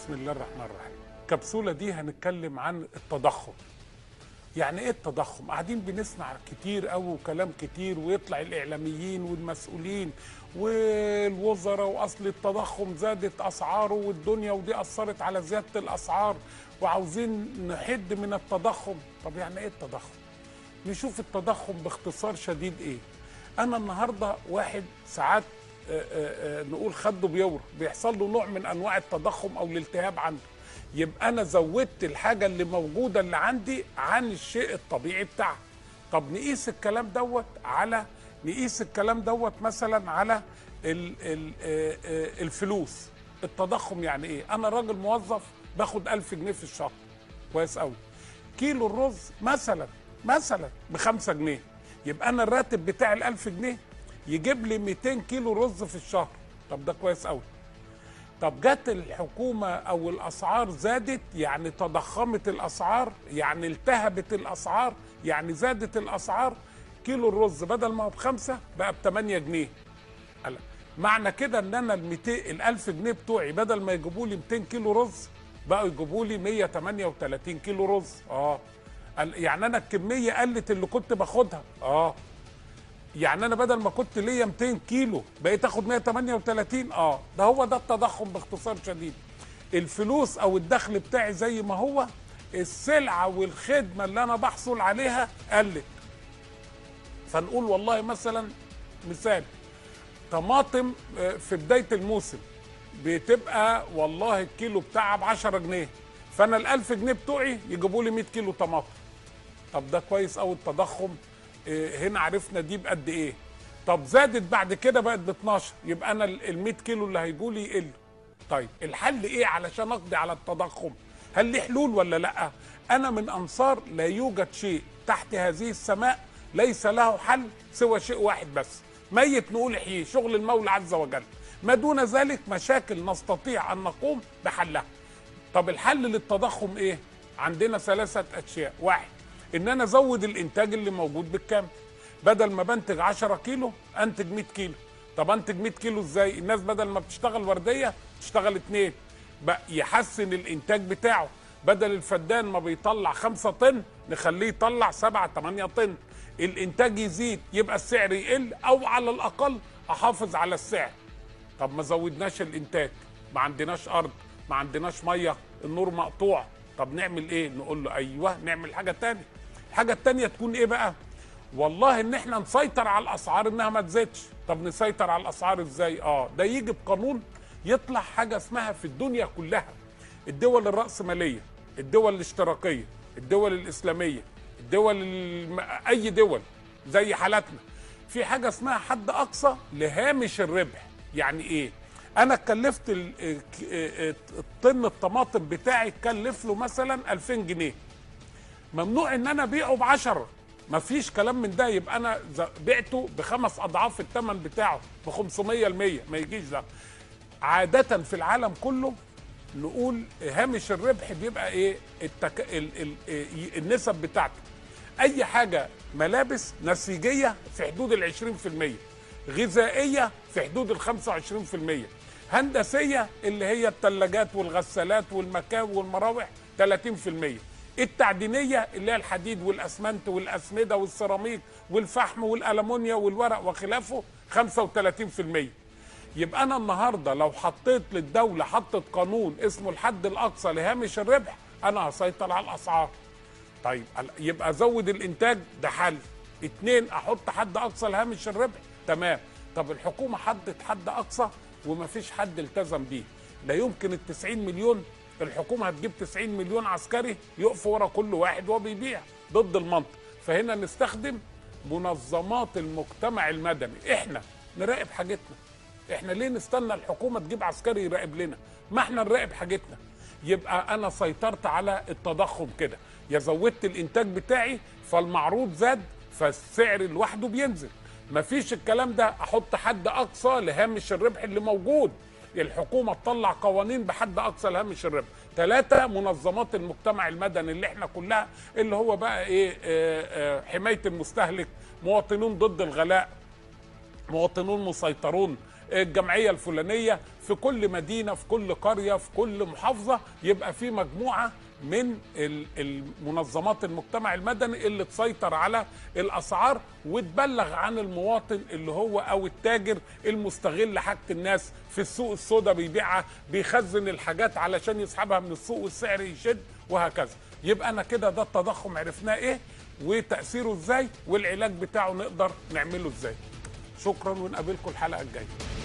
بسم الله الرحمن الرحيم الكبسولة دي هنتكلم عن التضخم يعني ايه التضخم قاعدين بنسمع كتير قوي وكلام كتير ويطلع الاعلاميين والمسؤولين والوزراء واصل التضخم زادت اسعاره والدنيا ودي اثرت على زياده الاسعار وعاوزين نحد من التضخم طب يعني ايه التضخم نشوف التضخم باختصار شديد ايه انا النهارده واحد ساعات آه، آه، آه، نقول خده بيورم بيحصل له نوع من انواع التضخم او الالتهاب عنده يبقى انا زودت الحاجه اللي موجوده اللي عندي عن الشيء الطبيعي بتاعها طب نقيس الكلام دوت على نقيس الكلام دوت مثلا على ال ال آه، آه، الفلوس التضخم يعني ايه انا راجل موظف باخد ألف جنيه في الشهر كويس قوي كيلو الرز مثلا مثلا بخمسة جنيه يبقى انا الراتب بتاعي الألف جنيه يجيب لي 200 كيلو رز في الشهر طب ده كويس قوي طب جت الحكومة أو الأسعار زادت يعني تضخمت الأسعار يعني التهبت الأسعار يعني زادت الأسعار كيلو الرز بدل ما هو بخمسة بقى بثمانية جنيه قال معنى كده ان انا ال 200 ال 1000 جنيه بتوعي بدل ما يجيبوا لي 200 كيلو رز بقوا يجيبوا لي 138 كيلو رز اه قال يعني انا الكميه قلت اللي كنت باخدها اه يعني انا بدل ما كنت ليا 200 كيلو بقيت اخد 138 اه ده هو ده التضخم باختصار شديد الفلوس او الدخل بتاعي زي ما هو السلعه والخدمه اللي انا بحصل عليها قلت فنقول والله مثلا مثال طماطم آه، في بدايه الموسم بتبقى والله الكيلو بتاعها ب 10 جنيه فانا ال 1000 جنيه بتوعي يجيبوا لي 100 كيلو طماطم طب ده كويس قوي التضخم آه، هنا عرفنا دي بقد ايه طب زادت بعد كده بقت ب 12 يبقى انا ال 100 كيلو اللي هيجوا لي يقلوا طيب الحل ايه علشان اقضي على التضخم هل ليه حلول ولا لا انا من انصار لا يوجد شيء تحت هذه السماء ليس له حل سوى شيء واحد بس ميت نقول احييه شغل المولى عز وجل ما دون ذلك مشاكل نستطيع ان نقوم بحلها طب الحل للتضخم ايه عندنا ثلاثه اشياء واحد ان انا ازود الانتاج اللي موجود بالكامل بدل ما بنتج 10 كيلو انتج 100 كيلو طب انتج 100 كيلو ازاي الناس بدل ما بتشتغل ورديه تشتغل اتنين بقى يحسن الانتاج بتاعه بدل الفدان ما بيطلع 5 طن نخليه يطلع 7 8 طن الانتاج يزيد يبقى السعر يقل او على الاقل احافظ على السعر طب ما زودناش الانتاج ما عندناش ارض ما عندناش ميه النور مقطوع طب نعمل ايه نقول له ايوه نعمل حاجه تانية الحاجه التانية تكون ايه بقى والله ان احنا نسيطر على الاسعار انها ما تزيدش طب نسيطر على الاسعار ازاي اه ده يجي بقانون يطلع حاجه اسمها في الدنيا كلها الدول الرأسمالية الدول الاشتراكية الدول الإسلامية الدول الم... أي دول زي حالاتنا في حاجة اسمها حد أقصى لهامش الربح يعني إيه أنا اتكلفت ال- ك- الطن الطماطم بتاعي اتكلف له مثلا 2000 جنيه ممنوع ان انا ابيعه ب 10 مفيش كلام من ده يبقى انا ز- بعته بخمس اضعاف الثمن بتاعه ب 500 المية ما يجيش ده عادة في العالم كله نقول هامش الربح بيبقى ايه التك... ال... ال... ال... النسب بتاعته اي حاجة ملابس نسيجية في حدود ال 20% غذائية في حدود ال 25% هندسية اللي هي الثلاجات والغسالات والمكاوي والمراوح 30% التعدينيه اللي هي الحديد والاسمنت والاسمده والسيراميك والفحم والالمونيا والورق وخلافه 35% يبقى انا النهارده لو حطيت للدوله حطت قانون اسمه الحد الاقصى لهامش الربح انا هسيطر على الاسعار طيب ال- يبقى ازود الانتاج ده حل اتنين احط حد اقصى لهامش الربح تمام طب الحكومه حدت حد اقصى ومفيش حد التزم بيه لا يمكن ال 90 مليون الحكومه هتجيب 90 مليون عسكري يقفوا ورا كل واحد وهو بيبيع ضد المنطق فهنا نستخدم منظمات المجتمع المدني احنا نراقب حاجتنا احنا ليه نستنى الحكومه تجيب عسكري يراقب لنا ما احنا نراقب حاجتنا يبقى انا سيطرت على التضخم كده يا زودت الانتاج بتاعي فالمعروض زاد فالسعر لوحده بينزل مفيش الكلام ده احط حد اقصى لهامش الربح اللي موجود الحكومه تطلع قوانين بحد اقصى لهامش الربح ثلاثه منظمات المجتمع المدني اللي احنا كلها اللي هو بقى ايه آه، آه، حمايه المستهلك مواطنون ضد الغلاء مواطنون مسيطرون الجمعيه الفلانيه في كل مدينه في كل قريه في كل محافظه يبقى في مجموعه من ال- المنظمات المجتمع المدني اللي تسيطر على الاسعار وتبلغ عن المواطن اللي هو او التاجر المستغل حاجه الناس في السوق السوداء بيبيعها بيخزن الحاجات علشان يسحبها من السوق والسعر يشد وهكذا يبقى انا كده ده التضخم عرفناه ايه وتاثيره ازاي والعلاج بتاعه نقدر نعمله ازاي شكرا ونقابلكم الحلقه الجايه